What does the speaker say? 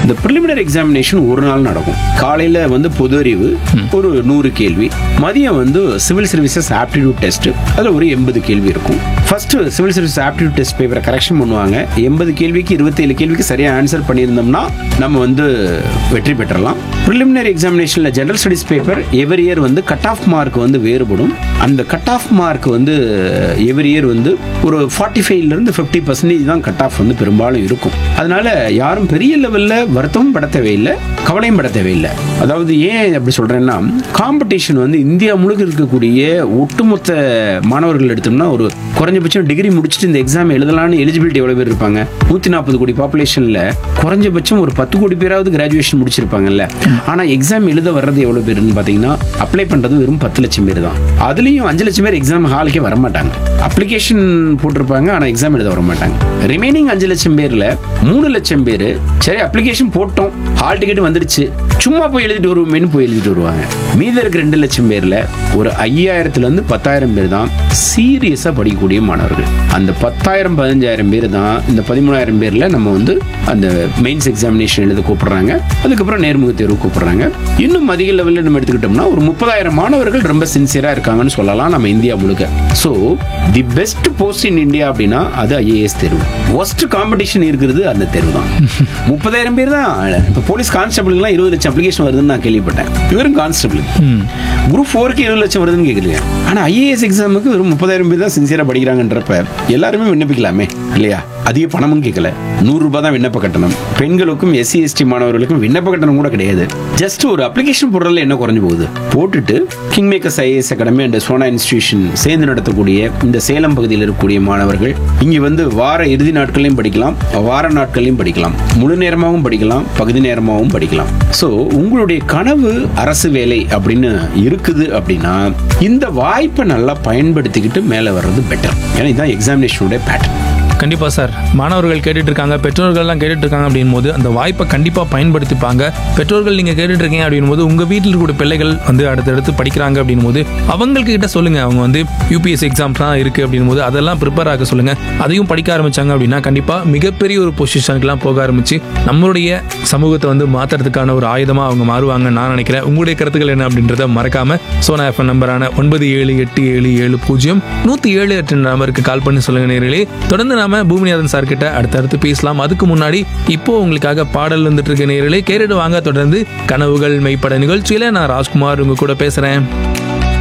இந்த preliminary examination ஒரு நாள் நடக்கும் காலையில வந்து பொது அறிவு ஒரு நூறு கேள்வி மதியம் வந்து சிவில் சர்வீசஸ் ஆப்டிடியூட் டெஸ்ட் அதுல ஒரு எண்பது கேள்வி இருக்கும் first civil service aptitude test பேப்பரை கரெக்ஷன் பண்ணுவாங்க எண்பது கேள்விக்கு இருபத்தேழு கேள்விக்கு சரியா ஆன்சர் பண்ணியிருந்தோம்னா நம்ம வந்து வெற்றி பெற்றலாம் ப்ரிலிமினரி எக்ஸாமினேஷன்ல general studies paper every year வந்து கட் ஆஃப் மார்க் வந்து வேறுபடும் அந்த கட் ஆஃப் மார்க் வந்து எவரி இயர் வந்து ஒரு ஃபார்ட்டி ஃபைவ்ல இருந்து ஃபிஃப்டி பர்சன்டேஜ் தான் கட் ஆஃப் வந்து பெரும்பாலும் இருக்கும் அதனால யாரும் பெரிய லெவல்ல வருத்தமும் பட தேவையில்லை கவலையும் பட தேவையில்லை அதாவது ஏன் அப்படி சொல்றேன்னா காம்படிஷன் வந்து இந்தியா முழுக்க இருக்கக்கூடிய ஒட்டுமொத்த மாணவர்கள் எடுத்தோம்னா ஒரு குறைஞ்சபட்சம் டிகிரி முடிச்சுட்டு இந்த எக்ஸாம் எழுதலாம்னு எலிஜிபிலிட்டி எவ்வளவு பேர் இருப்பாங்க நூத்தி நாற்பது கோடி பாப்புலேஷன்ல குறைஞ்சபட்சம் ஒரு பத்து கோடி பேராவது கிராஜுவேஷன் முடிச்சிருப்பாங்கல்ல ஆனா எக்ஸாம் எழுத வர்றது எவ்வளவு பேருன்னு பாத்தீங்கன்னா அப்ளை பண்றது வெறும் பத்து லட்சம் பேர் தான் அதுலயும் அஞ்சு லட்சம் பேர் எக்ஸாம் ஹாலுக்கே வர மாட்டாங்க அப்ளிகேஷன் போட்டிருப்பாங்க ஆனா எக்ஸாம் எழுத வர மாட்டாங்க ரிமைனிங் அஞ்சு லட்சம் பேர்ல மூணு லட்சம் பேர் சரி அப்ளிகேஷன் போட்டோம் ஹால் டிக்கெட் வந்துடுச்சு சும்மா போய் எழுதிட்டு வருவோமேனு போய் எழுதிட்டு வருவாங்க மீதி இருக்க ரெண்டு லட்சம் பேர்ல ஒரு ஐயாயிரத்துல இருந்து பத்தாயிரம் பேர் தான் சீரியஸா படிக்கக்கூடிய மாணவர்கள் அந்த பத்தாயிரம் பதினஞ்சாயிரம் பேர் தான் இந்த பதிமூணாயிரம் பேர்ல நம்ம வந்து அந்த மெயின்ஸ் எக்ஸாமினேஷன் எழுத கூப்பிடுறாங்க அதுக்கப்புறம் நேர்முக தேர்வு கூப்பிடுறாங்க இன்னும் அதிக லெவலில் நம்ம எடுத்துக்கிட்டோம்னா ஒரு முப்பதாயிரம் மாணவர்கள் ரொம்ப சின்சியரா இருக்காங்கன்னு சொல்லலாம் நம்ம இந்தியா முழுக்க so the best post in India அப்படின்னா அது ஐஏஎஸ் தேர்வு ஒஸ்ட் காம்படிஷன் இருக்கிறது அந்த தேர்வு தான் முப்பதாயிரம் பேர் தான் இப்போ போலீஸ் கான்ஸ்டபிளுக்குலாம் இருபது லட்சம் அப்ளிகேஷன் வருதுன்னு நான் கேள்விப்பட்டேன் வெறும் கான்ஸ்டபிள் குரூப் ஃபோருக்கு இருபது லட்சம் வருதுன்னு கேட்குறீங்க ஆனால் ஐஏஎஸ் எக்ஸாமுக்கு வெறும் முப்பதாயிரம் பேர் தான் சின்சியராக படிக்கிறாங்கன்றப்ப எல்லாருமே விண்ணப்பிக்கலாமே இல்லையா அதிக பணமும் கேட்கல நூறு ரூபாய் தான் விண்ணப்ப கட்டணம் பெண்களுக்கும் எஸ்சி எஸ்டி மாணவர்களுக்கும் விண்ணப்ப கட்டணம் கூட கிடையாது ஜஸ்ட் ஒரு அப்ளிகேஷன் போடுறதுல என்ன குறைஞ்சு போகுது போட்டுட்டு king makers IAS academy and Sona institution சேர்ந்து நடத்தக்கூடிய இந்த சேலம் பகுதியில் இருக்கக்கூடிய மாணவர்கள் இங்கே வந்து வார இறுதி நாட்களையும் படிக்கலாம் வார நாட்களையும் படிக்கலாம் முழு நேரமாகவும் படிக்கலாம் பகுதி நேரமாகவும் படிக்கலாம் ஸோ உங்களுடைய கனவு அரசு வேலை அப்படின்னு இருக்குது அப்படின்னா இந்த வாய்ப்பை நல்லா பயன்படுத்திக்கிட்டு மேலே வர்றது பெட்டர் ஏன்னா இதுதான் எக்ஸாமினேஷனுடைய பேட்டர்ன் கண்டிப்பா சார் மாணவர்கள் கேட்டுட்டு இருக்காங்க பெற்றோர்கள்லாம் கேட்டுட்டு இருக்காங்க அப்படின் போது அந்த வாய்ப்பை கண்டிப்பா பயன்படுத்திப்பாங்க பெற்றோர்கள் நீங்க கேட்டுட்டு இருக்கீங்க அப்படின் போது உங்க வீட்டில் இருக்கக்கூடிய பிள்ளைகள் வந்து அடுத்தடுத்து படிக்கிறாங்க அப்படின் போது அவங்களுக்கு கிட்ட சொல்லுங்க அவங்க வந்து யூபிஎஸ் எக்ஸாம்ஸ் தான் இருக்கு அப்படின் போது அதெல்லாம் ப்ரிப்பேர் ஆக சொல்லுங்க அதையும் படிக்க ஆரம்பிச்சாங்க அப்படின்னா கண்டிப்பா மிகப்பெரிய ஒரு பொசிஷனுக்குலாம் போக ஆரம்பிச்சு நம்மளுடைய சமூகத்தை வந்து மாத்துறதுக்கான ஒரு ஆயுதமா அவங்க மாறுவாங்கன்னு நான் நினைக்கிறேன் உங்களுடைய கருத்துக்கள் என்ன அப்படின்றத மறக்காம சோனா எஃப்எம் நம்பரான ஒன்பது ஏழு எட்டு ஏழு ஏழு பூஜ்ஜியம் நூத்தி ஏழு எட்டு நம்பருக்கு கால் பண்ணி சொல்லுங்க நேர்களே தொடர்ந்து நாம பூமிநாதன் சார் கிட்ட அடுத்தடுத்து பேசலாம் அதுக்கு முன்னாடி இப்போ உங்களுக்காக பாடல் வந்துட்டு இருக்க நேர்களே கேட்டுட்டு வாங்க தொடர்ந்து கனவுகள் மெய்ப்பட நிகழ்ச்சியில நான் ராஜ்குமார் உங்க கூட பேசுறேன்